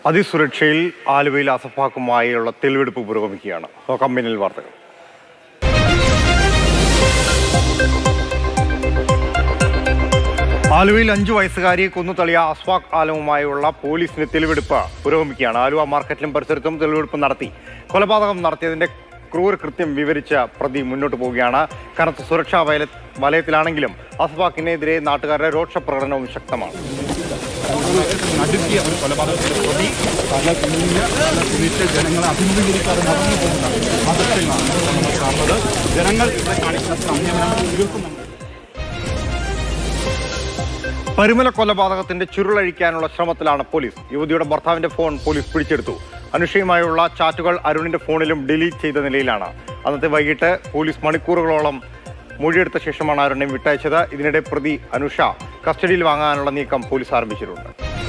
അതിസുരക്ഷയിൽ ആലുവയിൽ അസഫാക്കുമായുള്ള തെളിവെടുപ്പ് പുരോഗമിക്കുകയാണ് നോക്കാം മിന്നൽ വാർത്തകൾ ആലുവയിൽ അഞ്ചു വയസ്സുകാരിയെ കൊന്നുതള്ളിയ അസ്വാഖ് ആലമുമായുള്ള പോലീസിന്റെ തെളിവെടുപ്പ് പുരോഗമിക്കുകയാണ് ആലുവ മാർക്കറ്റിലും പരിസരത്തും തെളിവെടുപ്പ് നടത്തി കൊലപാതകം നടത്തിയതിന്റെ ക്രൂരകൃത്യം വിവരിച്ച പ്രതി മുന്നോട്ട് പോവുകയാണ് കനത്ത സുരക്ഷാ വലയ വലയത്തിലാണെങ്കിലും അസ്വാഖിനെതിരെ നാട്ടുകാരുടെ രോക്ഷ പ്രകടനവും ശക്തമാണ് നടുക്കിയ ഒരു കൊലപാതകത്തിന്റെ പ്രതി പല കുഞ്ഞ് പല കുഞ്ഞിട്ട് ജനങ്ങളെ അഭിമുഖീകരിക്കാതെ നടന്നു പോകുന്ന മതത്തിലാണ് നമ്മൾ കാണുന്നത് ജനങ്ങൾ ഇവിടെ കാണിക്കുന്ന സംയമനം തീർക്കും നമ്മൾ പരുമല കൊലപാതകത്തിന്റെ ചുരുളഴിക്കാനുള്ള ശ്രമത്തിലാണ് പോലീസ് യുവതിയുടെ ഭർത്താവിന്റെ ഫോൺ പോലീസ് പിടിച്ചെടുത്തു അനുഷയുമായുള്ള ചാറ്റുകൾ അരുണിന്റെ ഫോണിലും ഡിലീറ്റ് ചെയ്ത നിലയിലാണ് അന്നത്തെ വൈകിട്ട് പോലീസ് മണിക്കൂറുകളോളം മൊഴിയെടുത്ത ശേഷമാണ് അരുണിനെ വിട്ടയച്ചത് ഇതിനിടെ പ്രതി അനുഷ കസ്റ്റഡിയിൽ വാങ്ങാനുള്ള നീക്കം പോലീസ് ആരംഭിച്ചിട്ടുണ്ട്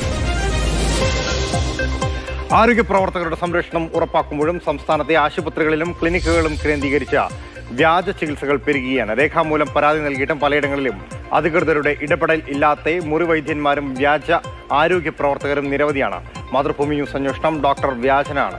ആരോഗ്യ പ്രവർത്തകരുടെ സംരക്ഷണം ഉറപ്പാക്കുമ്പോഴും സംസ്ഥാനത്തെ ആശുപത്രികളിലും ക്ലിനിക്കുകളും കേന്ദ്രീകരിച്ച വ്യാജ ചികിത്സകൾ പെരുകുകയാണ് രേഖാമൂലം പരാതി നൽകിയിട്ടും പലയിടങ്ങളിലും അധികൃതരുടെ ഇടപെടൽ ഇല്ലാത്ത മുറിവൈദ്യന്മാരും വ്യാജ ആരോഗ്യ പ്രവർത്തകരും നിരവധിയാണ് മാതൃഭൂമി ന്യൂസ് അന്വേഷണം ഡോക്ടർ വ്യാജനാണ്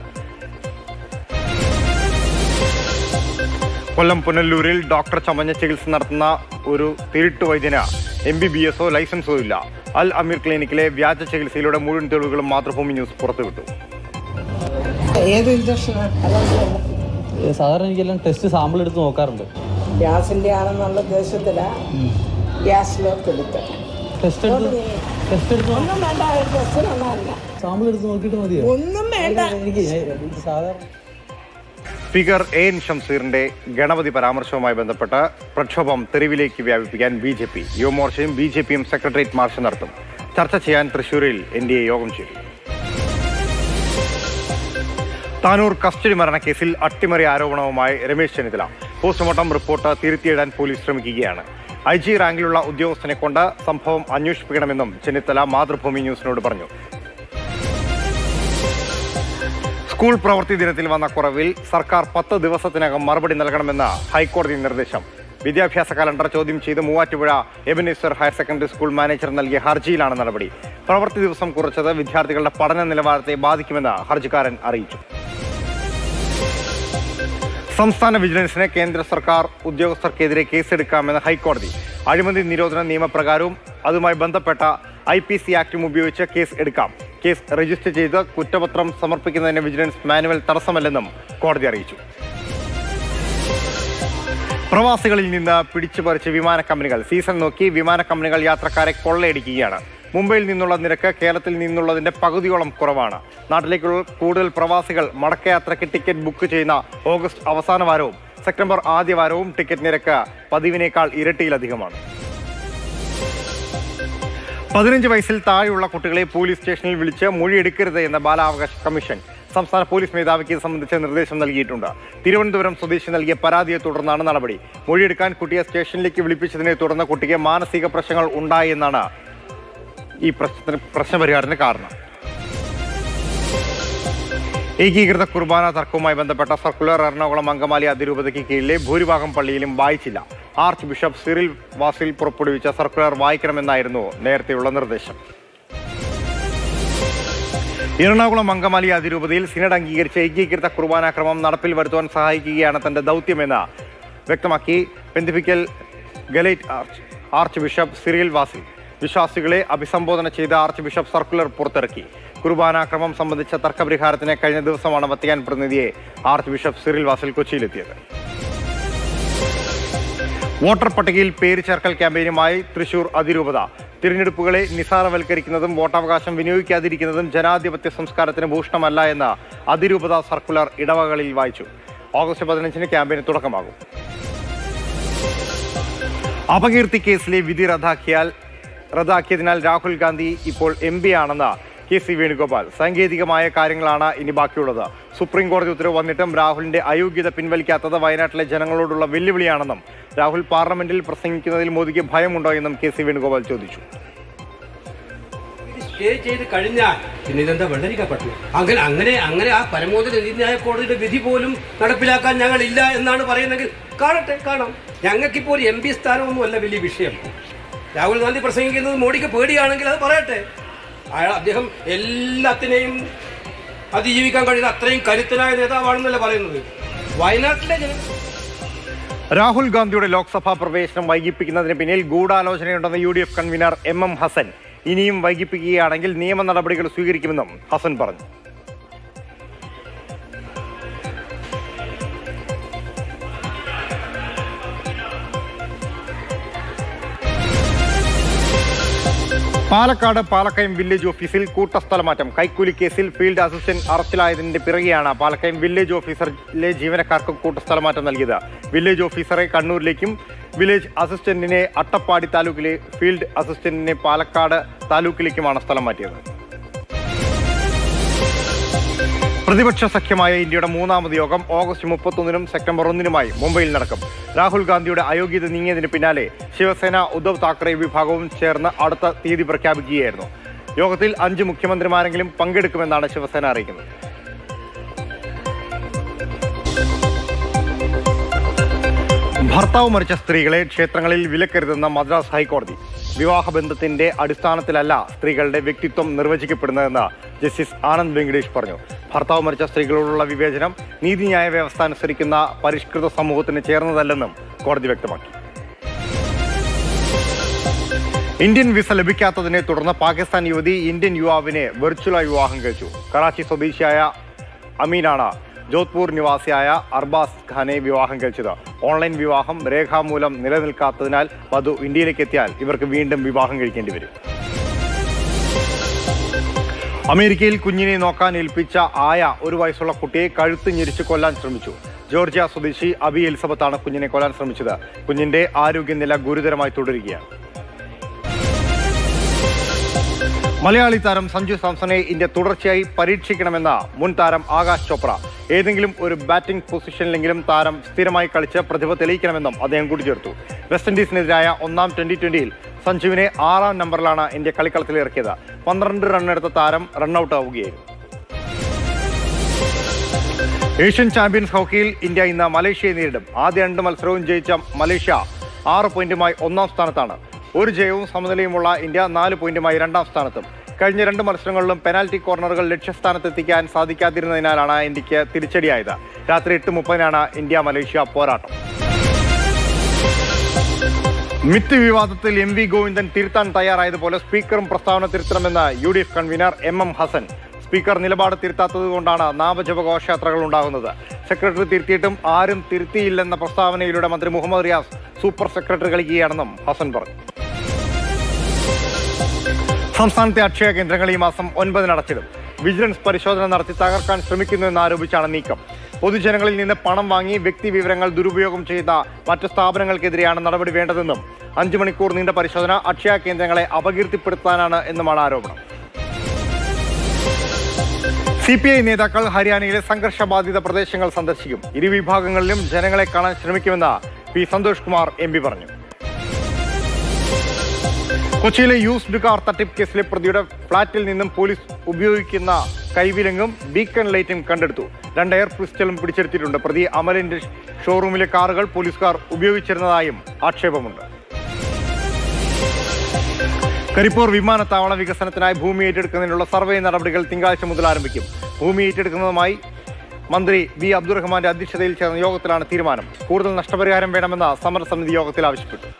കൊല്ലം പുനല്ലൂരിൽ ഡോക്ടർ ചമഞ്ഞ ചികിത്സ നടത്തുന്ന ഒരു തിരുട്ട് വൈദ്യന് എം ബി ബി എസോ ലൈസൻസോ ഇല്ല അൽ അമീർ ക്ലിനിക്കിലെ വ്യാജ ചികിത്സയിലൂടെ മുഴുവൻ തെളിവുകളും മാതൃഭൂമി ന്യൂസ് പുറത്തുവിട്ടു ഏത് ഇഞ്ചക്ഷനാണ് സാധാരണ എനിക്കെല്ലാം ടെസ്റ്റ് സാമ്പിൾ എടുത്ത് നോക്കാറുണ്ട് ഗ്യാസിന്റെ ആണെന്നുള്ള ഉദ്ദേശത്തിലാണ് ഗ്യാസിലേക്ക് എടുത്ത് ടെസ്റ്റ് എടുത്ത് ടെസ്റ്റ് എടുത്ത് ഒന്നും വേണ്ട ഒരു ടെസ്റ്റിനൊന്നല്ല സാമ്പിൾ എടുത്ത് നോക്കിയിട്ട് മതിയോ ഒന്നും വേണ്ട എനിക്ക് എനിക്ക് സാധാരണ സ്പീക്കർ എ എൻ ഷംസീറിന്റെ ഗണപതി പരാമർശവുമായി ബന്ധപ്പെട്ട് പ്രക്ഷോഭം തെരുവിലേക്ക് വ്യാപിപ്പിക്കാൻ ബി ജെ പി യുവമോർച്ചയും ബി ജെ പിയും സെക്രട്ടേറിയറ്റ് മാർച്ച് നടത്തും ചർച്ച ചെയ്യാൻ തൃശൂരിൽ എൻ ഡി എ യോഗം ചേരും താനൂർ കസ്റ്റഡി മരണക്കേസിൽ അട്ടിമറി ആരോപണവുമായി രമേശ് ചെന്നിത്തല പോസ്റ്റ്മോർട്ടം റിപ്പോർട്ട് തിരുത്തിയിടാൻ പോലീസ് ശ്രമിക്കുകയാണ് ഐ ജി റാങ്കിലുള്ള ഉദ്യോഗസ്ഥനെ കൊണ്ട് സംഭവം അന്വേഷിപ്പിക്കണമെന്നും ചെന്നിത്തല മാതൃഭൂമി ന്യൂസിനോട് പറഞ്ഞു സ്കൂൾ പ്രവൃത്തി ദിനത്തിൽ വന്ന കുറവിൽ സർക്കാർ പത്ത് ദിവസത്തിനകം മറുപടി നൽകണമെന്ന് ഹൈക്കോടതി നിർദ്ദേശം വിദ്യാഭ്യാസ കലണ്ടർ ചോദ്യം ചെയ്ത് Muvattupuzha Ebineshwar higher secondary school manager നൽകിയ ഹർജിയിലാണ് നടപടി പ്രവൃത്തി ദിവസം കുറച്ചത് വിദ്യാർത്ഥികളുടെ പഠന നിലവാരത്തെ ബാധിക്കുമെന്ന് ഹർജിക്കാരൻ അറിയിച്ചു സംസ്ഥാന വിജിലൻസിന് കേന്ദ്ര സർക്കാർ ഉദ്യോഗസ്ഥർക്കെതിരെ കേസെടുക്കാമെന്ന് ഹൈക്കോടതി അഴിമതി നിരോധന നിയമപ്രകാരവും അതുമായി ബന്ധപ്പെട്ട ഐ പി സി ആക്ടും ഉപയോഗിച്ച് കേസ് എടുക്കാം കേസ് രജിസ്റ്റർ ചെയ്ത് കുറ്റപത്രം സമർപ്പിക്കുന്നതിന് വിജിലൻസ് മാനുവൽ തടസ്സമല്ലെന്നും കോടതി അറിയിച്ചു പ്രവാസികളിൽ നിന്ന് പിടിച്ചു പറിച്ച് വിമാന കമ്പനികൾ സീസൺ നോക്കി വിമാന കമ്പനികൾ യാത്രക്കാരെ കൊള്ളയടിക്കുകയാണ് മുംബൈയിൽ നിന്നുള്ള നിരക്ക് കേരളത്തിൽ നിന്നുള്ളതിന്റെ പകുതിയോളം കുറവാണ് നാട്ടിലേക്കുള്ള കൂടുതൽ പ്രവാസികൾ മടക്കയാത്രയ്ക്ക് ടിക്കറ്റ് ബുക്ക് ചെയ്യുന്ന ഓഗസ്റ്റ് അവസാന വാരവും സെപ്റ്റംബർ ആദ്യ വാരവും ടിക്കറ്റ് നിരക്ക് പതിവിനേക്കാൾ ഇരട്ടിയിലധികമാണ് പതിനഞ്ച് വയസ്സിൽ താഴെയുള്ള കുട്ടികളെ പോലീസ് സ്റ്റേഷനിൽ വിളിച്ച് മൊഴിയെടുക്കരുത് എന്ന ബാലാവകാശ കമ്മീഷൻ സംസ്ഥാന പോലീസ് മേധാവിക്ക് ഇത് സംബന്ധിച്ച നിർദ്ദേശം നൽകിയിട്ടുണ്ട് തിരുവനന്തപുരം സ്വദേശി നൽകിയ പരാതിയെ തുടർന്നാണ് നടപടി മൊഴിയെടുക്കാൻ കുട്ടിയെ സ്റ്റേഷനിലേക്ക് വിളിപ്പിച്ചതിനെ തുടർന്ന് കുട്ടിക്ക് മാനസിക പ്രശ്നങ്ങൾ ഉണ്ടായി എന്നാണ് ഈ പ്രശ്നത്തിന് പ്രശ്നപരിഹാരത്തിന് കാരണം ഏകീകൃത കുർബാന തർക്കവുമായി ബന്ധപ്പെട്ട സർക്കുലർ എറണാകുളം അങ്കമാലി അതിരൂപതയ്ക്ക് കീഴിലെ ഭൂരിഭാഗം പള്ളിയിലും വായിച്ചില്ല ആർച്ച് ബിഷപ്പ് സിറിൽ വാസിൽ പുറപ്പെടുവിച്ച സർക്കുലർ വായിക്കണമെന്നായിരുന്നു നേരത്തെയുള്ള നിർദ്ദേശം എറണാകുളം അങ്കമാലി അതിരൂപതയിൽ സിനഡ് അംഗീകരിച്ച ഏകീകൃത കുർബാനാക്രമം നടപ്പിൽ വരുത്തുവാൻ സഹായിക്കുകയാണ് തന്റെ ദൗത്യമെന്ന് വ്യക്തമാക്കി പെന്തിഫിക്കൽ ഗലേറ്റ് arch archbishop Cyril Vasil വിശ്വാസികളെ അഭിസംബോധന ചെയ്ത ആർച്ച് ബിഷപ്പ് സർക്കുലർ പുറത്തിറക്കി കുർബാനാക്രമം സംബന്ധിച്ച തർക്കപരിഹാരത്തിന് കഴിഞ്ഞ ദിവസമാണ് വത്തിക്കാൻ പ്രതിനിധിയെ ആർച്ച് ബിഷപ്പ് സിറിൽ വാസിൽ കൊച്ചിയിലെത്തിയത് വോട്ടർ പട്ടികയിൽ പേര് ചേർക്കൽ ക്യാമ്പയിനുമായി തൃശൂർ അതിരൂപത തിരഞ്ഞെടുപ്പുകളെ നിസാരവൽക്കരിക്കുന്നതും വോട്ടവകാശം വിനിയോഗിക്കാതിരിക്കുന്നതും ജനാധിപത്യ സംസ്കാരത്തിന് ഭൂഷണമല്ല എന്ന് അതിരൂപത സർക്കുലർ ഇടവകളിൽ വായിച്ചു ഓഗസ്റ്റ് പതിനഞ്ചിന് ക്യാമ്പയിന് തുടക്കമാകും അപകീർത്തി കേസിലെ വിധി റദ്ദാക്കിയാൽ റദ്ദാക്കിയതിനാൽ രാഹുൽ ഗാന്ധി ഇപ്പോൾ എം പി ആണെന്ന് കെ സി വേണുഗോപാൽ സാങ്കേതികമായ കാര്യങ്ങളാണ് ഇനി ബാക്കിയുള്ളത് സുപ്രീം കോടതി ഉത്തരവ് വന്നിട്ടും രാഹുലിന്റെ അയോഗ്യത പിൻവലിക്കാത്തത് വയനാട്ടിലെ ജനങ്ങളോടുള്ള വെല്ലുവിളിയാണെന്നും രാഹുൽ പാർലമെന്റിൽ പ്രസംഗിക്കുന്നതിൽ മോദിക്ക് ഭയമുണ്ടോ എന്നും കെ സി വേണുഗോപാൽ ചോദിച്ചു സ്റ്റേ ചെയ്ത് കഴിഞ്ഞാൽ പിന്നെ ഇതെന്താ വെള്ളരിക്കപ്പെട്ടു അങ്ങനെ അങ്ങനെ അങ്ങനെ ആ പരമോന്നത നീതിന്യായ കോടതിയുടെ വിധി പോലും നടപ്പിലാക്കാൻ ഞങ്ങൾ ഇല്ല എന്നാണ് പറയുന്നെങ്കിൽ കാണട്ടെ കാണാം ഞങ്ങൾക്കിപ്പോൾ ഒരു എം പി സ്ഥാനമൊന്നുമല്ല വലിയ വിഷയം രാഹുൽ ഗാന്ധി പ്രസംഗിക്കുന്നത് മോഡിക്ക് പേടിയാണെങ്കിൽ അത് പറയട്ടെ അയാൾ അദ്ദേഹം എല്ലാത്തിനെയും അതിജീവിക്കാൻ കഴിയുന്ന അത്രയും കരുത്തനായ നേതാവാണെന്നല്ല പറയുന്നത് വയനാട്ടിലെ ജന രാഹുൽ ഗാന്ധിയുടെ ലോക്സഭാ പ്രവേശനം വൈകിപ്പിക്കുന്നതിന് പിന്നിൽ ഗൂഢാലോചനയുണ്ടെന്ന് U D F convener M M Hassan ഇനിയും വൈകിപ്പിക്കുകയാണെങ്കിൽ നിയമ നടപടികൾ സ്വീകരിക്കുമെന്നും ഹസൻ പറഞ്ഞു പാലക്കാട് പാലക്കയം വില്ലേജ് ഓഫീസിൽ കൂട്ടസ്ഥലമാറ്റം കൈക്കൂലി കേസിൽ ഫീൽഡ് അസിസ്റ്റന്റ് അറസ്റ്റിലായതിന്റെ പിറകെയാണ് പാലക്കയം വില്ലേജ് ഓഫീസറിലെ ജീവനക്കാർക്ക് കൂട്ടസ്ഥലമാറ്റം നൽകിയത് വില്ലേജ് ഓഫീസറെ കണ്ണൂരിലേക്കും വില്ലേജ് അസിസ്റ്റന്റിനെ അട്ടപ്പാടി താലൂക്കിലെ ഫീൽഡ് അസിസ്റ്റന്റിനെ പാലക്കാട് താലൂക്കിലേക്കുമാണ് സ്ഥലം മാറ്റിയത് പ്രതിപക്ഷ സഖ്യമായ ഇന്ത്യയുടെ മൂന്നാമത് യോഗം ഓഗസ്റ്റ് മുപ്പത്തൊന്നിനും സെപ്റ്റംബർ ഒന്നിനുമായി മുംബൈയിൽ നടക്കും രാഹുൽ ഗാന്ധിയുടെ അയോഗ്യത നീങ്ങിയതിന് പിന്നാലെ ശിവസേന ഉദ്ധവ് താക്കറെ വിഭാഗവും ചേർന്ന് അടുത്ത തീയതി പ്രഖ്യാപിക്കുകയായിരുന്നു യോഗത്തിൽ അഞ്ച് മുഖ്യമന്ത്രിമാരെങ്കിലും പങ്കെടുക്കുമെന്നാണ് ശിവസേന അറിയിക്കുന്നത് ഭർത്താവ് മരിച്ച സ്ത്രീകളെ ക്ഷേത്രങ്ങളിൽ വിലക്കരുതെന്ന മദ്രാസ് ഹൈക്കോടതി വിവാഹബന്ധത്തിന്റെ അടിസ്ഥാനത്തിലല്ല സ്ത്രീകളുടെ വ്യക്തിത്വം നിർവചിക്കപ്പെടുന്നതെന്ന് ജസ്റ്റിസ് ആനന്ദ് വെങ്കടേഷ് പറഞ്ഞു ഭർത്താവ് മരിച്ച സ്ത്രീകളോടുള്ള വിവേചനം നീതിന്യായ വ്യവസ്ഥ അനുസരിക്കുന്ന പരിഷ്കൃത സമൂഹത്തിന് ചേർന്നതല്ലെന്നും കോടതി വ്യക്തമാക്കി ഇന്ത്യൻ വിസ ലഭിക്കാത്തതിനെ തുടർന്ന് പാകിസ്ഥാൻ യുവതി ഇന്ത്യൻ യുവാവിനെ വെർച്വലായി വിവാഹം കഴിച്ചു കറാച്ചി സ്വദേശിയായ അമീനാണ് ജോധ്പൂർ നിവാസിയായ അർബാസ് ഖാനെ വിവാഹം കഴിച്ചത് ഓൺലൈൻ വിവാഹം രേഖാമൂലം നിലനിൽക്കാത്തതിനാൽ വധു ഇന്ത്യയിലേക്ക് എത്തിയാൽ ഇവർക്ക് വീണ്ടും വിവാഹം കഴിക്കേണ്ടി വരും അമേരിക്കയിൽ കുഞ്ഞിനെ നോക്കാൻ ഏൽപ്പിച്ച ആയ ഒരു വയസ്സുള്ള കുട്ടിയെ കഴുത്ത് ഞെരിച്ച് കൊല്ലാൻ ശ്രമിച്ചു ജോർജിയ സ്വദേശി അബി എലിസബത്താണ് കുഞ്ഞിനെ കൊല്ലാൻ ശ്രമിച്ചത് കുഞ്ഞിന്റെ ആരോഗ്യനില ഗുരുതരമായി തുടരുകയാണ് മലയാളി താരം സഞ്ജു സാംസണെ ഇന്ത്യ തുടർച്ചയായി പരീക്ഷിക്കണമെന്ന മുൻ താരം ആകാശ് ചോപ്ര ഏതെങ്കിലും ഒരു ബാറ്റിംഗ് പൊസിഷനിലെങ്കിലും താരം സ്ഥിരമായി കളിച്ച് പ്രതിഭ തെളിയിക്കണമെന്നും അദ്ദേഹം കൂട്ടിച്ചേർത്തു വെസ്റ്റ് ഇൻഡീസിനെതിരായ ഒന്നാം ട്വന്റി ട്വന്റിയിൽ സഞ്ജുവിനെ ആറാം നമ്പറിലാണ് ഇന്ത്യ കളിക്കളത്തിൽ ഇറക്കിയത് പന്ത്രണ്ട് റണ്ണെടുത്ത താരം റണ്ണൌട്ട് ആവുകയായിരുന്നു ഏഷ്യൻ ചാമ്പ്യൻസ് ഹോക്കിയിൽ ഇന്ത്യ ഇന്ന് മലേഷ്യയെ നേരിടും ആദ്യ രണ്ട് മത്സരവും ജയിച്ച മലേഷ്യ ആറ് പോയിന്റുമായി ഒന്നാം സ്ഥാനത്താണ് ഒരു ജയവും സമനിലയുമുള്ള ഇന്ത്യ നാല് പോയിന്റുമായി രണ്ടാം സ്ഥാനത്തും കഴിഞ്ഞ രണ്ട് മത്സരങ്ങളിലും പെനാൽറ്റി കോർണറുകൾ ലക്ഷ്യസ്ഥാനത്തെത്തിക്കാൻ സാധിക്കാതിരുന്നതിനാലാണ് ഇന്ത്യക്ക് തിരിച്ചടിയായത് രാത്രി എട്ട് മുപ്പതിനാണ് ഇന്ത്യ മലേഷ്യ പോരാട്ടം മിത്ത് വിവാദത്തിൽ എം വി ഗോവിന്ദൻ തിരുത്താൻ തയ്യാറായതുപോലെ സ്പീക്കറും പ്രസ്താവന തിരുത്തണമെന്ന് U D F convener M M Hassan speaker നിലപാട് തിരുത്താത്തത് കൊണ്ടാണ് നാമജപ ഘോഷയാത്രകൾ ഉണ്ടാകുന്നത് സെക്രട്ടറി തിരുത്തിയിട്ടും ആരും തിരുത്തിയില്ലെന്ന പ്രസ്താവനയിലൂടെ മന്ത്രി മുഹമ്മദ് റിയാസ് സൂപ്പർ സെക്രട്ടറി കളിക്കുകയാണെന്നും ഹസൻ പറഞ്ഞു സംസ്ഥാനത്തെ അക്ഷയ കേന്ദ്രങ്ങൾ ഈ മാസം ഒൻപതിന് അടച്ചിടും വിജിലൻസ് പരിശോധന നടത്തി തകർക്കാൻ ശ്രമിക്കുന്നുവെന്ന് ആരോപിച്ചാണ് നീക്കം പൊതുജനങ്ങളിൽ നിന്ന് പണം വാങ്ങി വ്യക്തി വിവരങ്ങൾ ദുരുപയോഗം ചെയ്ത മറ്റ് സ്ഥാപനങ്ങൾക്കെതിരെയാണ് നടപടി വേണ്ടതെന്നും അഞ്ചു മണിക്കൂർ നീണ്ട പരിശോധന അക്ഷയ കേന്ദ്രങ്ങളെ അപകീർത്തിപ്പെടുത്താനാണ് എന്നുമാണ് ആരോപണം സി പി ഐ നേതാക്കൾ ഹരിയാനയിലെ സംഘർഷബാധിത പ്രദേശങ്ങൾ സന്ദർശിക്കും ഇരു വിഭാഗങ്ങളിലും ജനങ്ങളെ കാണാൻ ശ്രമിക്കുമെന്ന് P Santhosh Kumar M P പറഞ്ഞു കൊച്ചിയിലെ യൂസ്ഡ് കാർ തട്ടിപ്പ് കേസിലെ പ്രതിയുടെ ഫ്ളാറ്റിൽ നിന്നും പോലീസ് ഉപയോഗിക്കുന്ന കൈവിലങ്ങും ബീക്കൺ ലൈറ്റും കണ്ടെടുത്തു രണ്ട് എയർ പിസ്റ്റളും പിടിച്ചെടുത്തിട്ടുണ്ട് പ്രതി അമലിന്റെ ഷോറൂമിലെ കാറുകൾ പോലീസുകാർ ഉപയോഗിച്ചിരുന്നതായും ആക്ഷേപമുണ്ട് കരിപ്പൂർ വിമാനത്താവള വികസനത്തിനായി ഭൂമി ഏറ്റെടുക്കുന്നതിനുള്ള സർവേ നടപടികൾ തിങ്കളാഴ്ച മുതൽ ആരംഭിക്കും ഭൂമി ഏറ്റെടുക്കുന്നതുമായി മന്ത്രി ബി അബ്ദുറഹ്മാന്റെ അധ്യക്ഷതയിൽ ചേർന്ന യോഗത്തിലാണ് തീരുമാനം കൂടുതൽ നഷ്ടപരിഹാരം വേണമെന്ന് സമരസമിതി യോഗത്തിൽ ആവശ്യപ്പെട്ടു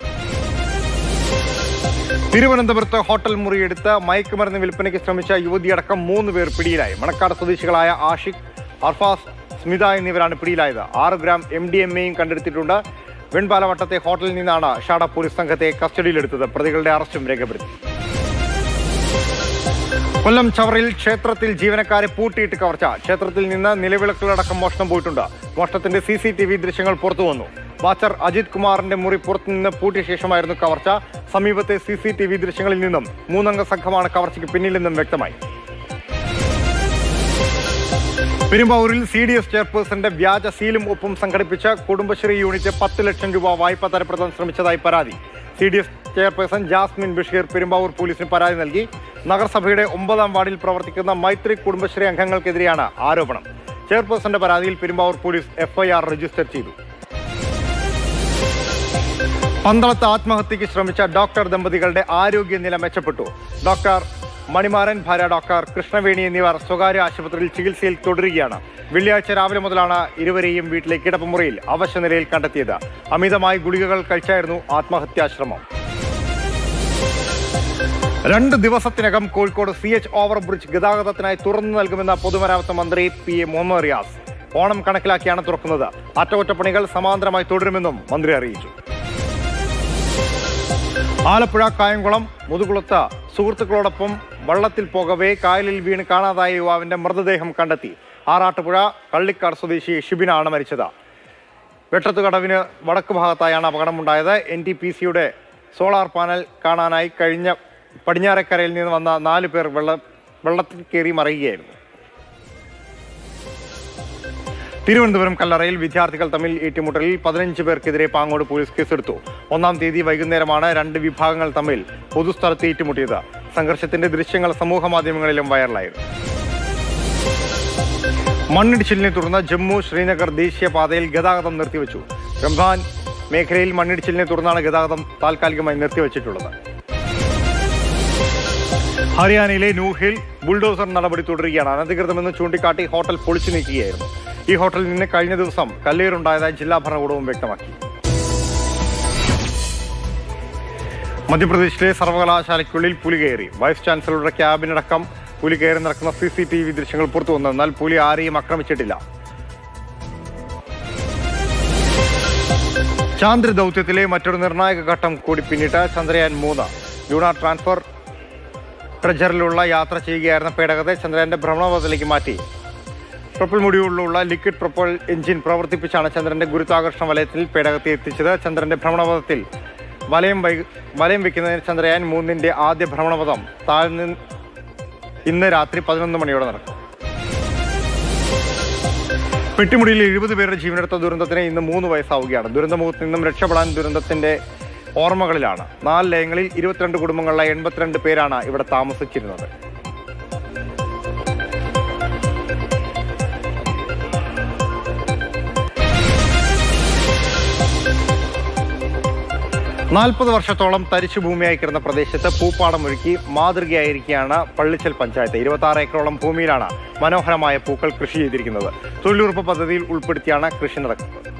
തിരുവനന്തപുരത്ത് ഹോട്ടൽ മുറിയെടുത്ത് മയക്കുമരുന്ന് വിൽപ്പനയ്ക്ക് ശ്രമിച്ച യുവതിയടക്കം മൂന്ന് പേർ പിടിയിലായി മണക്കാട് സ്വദേശികളായ ആഷിഖ് അർഫാസ് സ്മിത എന്നിവരാണ് പിടിയിലായത് ആറ് ഗ്രാം എം ഡി എം എയും കണ്ടെടുത്തിട്ടുണ്ട് വെൺപാലവട്ടത്തെ ഹോട്ടലിൽ നിന്നാണ് ഷാഡ പോലീസ് സംഘത്തെ കസ്റ്റഡിയിലെടുത്തത് പ്രതികളുടെ അറസ്റ്റും രേഖപ്പെടുത്തി കൊല്ലം ചവറയിൽ ക്ഷേത്രത്തിൽ ജീവനക്കാരെ പൂട്ടിയിട്ട് കവർച്ച ക്ഷേത്രത്തിൽ നിന്ന് നിലവിളക്കുകളടക്കം മോഷണം പോയിട്ടുണ്ട് മോഷണത്തിന്റെ സി സി ടി വി ദൃശ്യങ്ങൾ പുറത്തു വന്നു വാച്ചർ അജിത് കുമാറിന്റെ മുറി പുറത്തുനിന്ന് പൂട്ടിയ ശേഷമായിരുന്നു കവർച്ച സമീപത്തെ സി സി ടി വി ദൃശ്യങ്ങളിൽ നിന്നും മൂന്നംഗ സംഘമാണ് കവർച്ചയ്ക്ക് പിന്നിലെന്നും വ്യക്തമായി പെരുമ്പാവൂരിൽ സി ഡി എസ് ചെയർപേഴ്സന്റെ വ്യാജ സീലും ഒപ്പും സംഘടിപ്പിച്ച കുടുംബശ്രീ യൂണിറ്റ് പത്ത് ലക്ഷം രൂപ വായ്പ തരപ്പെടുത്താൻ ശ്രമിച്ചതായി പരാതി C D S chairperson Jasmin Basheer Perumbavoor പോലീസിന് പരാതി നൽകി നഗരസഭയുടെ ഒമ്പതാം വാർഡിൽ പ്രവർത്തിക്കുന്ന മൈത്രി കുടുംബശ്രീ അംഗങ്ങൾക്കെതിരെയാണ് ആരോപണം ചെയർപേഴ്സന്റെ പരാതിയിൽ പെരുമ്പാവൂർ പോലീസ് എഫ്ഐആർ രജിസ്റ്റർ ചെയ്തു പന്തളത്ത് ആത്മഹത്യയ്ക്ക് ശ്രമിച്ച ഡോക്ടർ ദമ്പതികളുടെ ആരോഗ്യനില മെച്ചപ്പെട്ടു ഡോക്ടർ മണിമാരൻ ഭാര്യ ഡോക്ടർ കൃഷ്ണവേണി എന്നിവർ സ്വകാര്യ ആശുപത്രിയിൽ ചികിത്സയിൽ തുടരുകയാണ് വെള്ളിയാഴ്ച രാവിലെ മുതലാണ് ഇരുവരെയും വീട്ടിലെ കിടപ്പുമുറിയിൽ അവശനിലയിൽ കണ്ടെത്തിയത് അമിതമായി ഗുളികകൾ കഴിച്ചായിരുന്നു ആത്മഹത്യാശ്രമം രണ്ട് ദിവസത്തിനകം Kozhikode C H over bridge ഗതാഗതത്തിനായി തുറന്നു നൽകുമെന്ന പൊതുമരാമത്ത് മന്ത്രി പി എ മുഹമ്മദ് റിയാസ് ഓണം കണക്കിലാക്കിയാണ് തുറക്കുന്നത് അറ്റകുറ്റപ്പണികൾ സമാന്തരമായി തുടരുമെന്നും മന്ത്രി അറിയിച്ചു ആലപ്പുഴ കായംകുളം മുതുകുളത്ത് സുഹൃത്തുക്കളോടൊപ്പം വള്ളത്തിൽ പോകവേ കായലിൽ വീണ് കാണാതായ യുവാവിന്റെ മൃതദേഹം കണ്ടെത്തി ആറാട്ടുപുഴ കള്ളിക്കാട് സ്വദേശി ഷിബിനാണ് മരിച്ചത് വെട്ടത്തുകടവിന് വടക്ക് ഭാഗത്തായാണ് അപകടമുണ്ടായത് എൻ ടി പി സിയുടെ സോളാർ പാനൽ കാണാനായി കഴിഞ്ഞ പടിഞ്ഞാറക്കരയിൽ നിന്ന് വന്ന നാല് പേർ വെള്ള വെള്ളത്തിൽ കയറി മറിയുകയായിരുന്നു തിരുവനന്തപുരം കല്ലറയിൽ വിദ്യാർത്ഥികൾ തമ്മിൽ ഏറ്റുമുട്ടലിൽ പതിനഞ്ച് പേർക്കെതിരെ പാങ്ങോട് പോലീസ് കേസെടുത്തു ഒന്നാം തീയതി വൈകുന്നേരമാണ് രണ്ട് വിഭാഗങ്ങൾ തമ്മിൽ പൊതുസ്ഥലത്ത് ഏറ്റുമുട്ടിയത് സംഘർഷത്തിന്റെ ദൃശ്യങ്ങൾ സമൂഹ മാധ്യമങ്ങളിലും വൈറലായിരുന്നു മണ്ണിടിച്ചിലിനെ തുടർന്ന് ജമ്മു ശ്രീനഗർ ദേശീയപാതയിൽ ഗതാഗതം നിർത്തിവെച്ചു റംസാൻ മേഖലയിൽ മണ്ണിടിച്ചിലിനെ തുടർന്നാണ് ഗതാഗതം താൽക്കാലികമായി നിർത്തിവെച്ചിട്ടുള്ളത് ഹരിയാനയിലെ നൂഹിൽ ബുൾഡോസർ നടപടി തുടരുകയാണ് അനധികൃതമെന്ന് ചൂണ്ടിക്കാട്ടി ഹോട്ടൽ പൊളിച്ചു നീക്കുകയായിരുന്നു ഈ ഹോട്ടലിൽ നിന്ന് കഴിഞ്ഞ ദിവസം കല്ലേറുണ്ടായതായി ജില്ലാ ഭരണകൂടവും വ്യക്തമാക്കി മധ്യപ്രദേശിലെ സർവകലാശാലയ്ക്കുള്ളിൽ പുലി കയറി വൈസ് ചാൻസലറുടെ ക്യാബിനടക്കം പുലി കയറി നടക്കുന്ന സി സി ടി വി ദൃശ്യങ്ങൾ പുറത്തു വന്നു എന്നാൽ പുലി ആരെയും ആക്രമിച്ചിട്ടില്ല ചാന്ദ്ര ദൗത്യത്തിലെ മറ്റൊരു നിർണായക ഘട്ടം കൂടി പിന്നിട്ട് ചന്ദ്രയാൻ മൂന്ന് ലൂണാർ ട്രാൻസ്ഫർ ട്രജറിലുള്ള യാത്ര ചെയ്യുകയായിരുന്ന പേടകത്തെ ചന്ദ്രന്റെ ഭ്രമണപഥത്തിലേക്ക് മാറ്റി പ്രൊപ്പൽ മൊഡ്യൂളിലുള്ള ലിക്വിഡ് പ്രൊപ്പൽ എഞ്ചിൻ പ്രവർത്തിപ്പിച്ചാണ് ചന്ദ്രന്റെ ഗുരുത്വാകർഷണ വലയത്തിൽ പേടകത്തെ എത്തിച്ചത് ചന്ദ്രന്റെ ഭ്രമണപഥത്തിൽ വലയം വൈ വലയം വെക്കുന്നതിന് ചന്ദ്രയാൻ മൂന്നിന്റെ ആദ്യ ഭ്രമണപഥം താഴ്ന്ന് ഇന്ന് രാത്രി പതിനൊന്ന് മണിയോടെ നടക്കും പെട്ടിമുടിയിൽ എഴുപത് പേരുടെ ജീവനെടുത്ത ദുരന്തത്തിന് ഇന്ന് മൂന്ന് വയസ്സാവുകയാണ് ദുരന്തമുഖത്ത് നിന്നും രക്ഷപ്പെടാൻ ദുരന്തത്തിന്റെ ഓർമ്മകളിലാണ് നാല് ലയങ്ങളിൽ ഇരുപത്തിരണ്ട് കുടുംബങ്ങളിലെ എൺപത്തിരണ്ട് പേരാണ് ഇവിടെ താമസിച്ചിരുന്നത് നാൽപ്പത് വർഷത്തോളം തരിശു ഭൂമിയായി കിടന്ന പ്രദേശത്ത് പൂപ്പാടം ഒരുക്കി മാതൃകയായിരിക്കുകയാണ് പള്ളിച്ചൽ പഞ്ചായത്ത് ഇരുപത്തി ആറ് ഏക്കറോളം ഭൂമിയിലാണ് മനോഹരമായ പൂക്കൾ കൃഷി ചെയ്തിരിക്കുന്നത് തൊഴിലുറപ്പ് പദ്ധതിയിൽ ഉൾപ്പെടുത്തിയാണ് കൃഷി നടക്കുന്നത്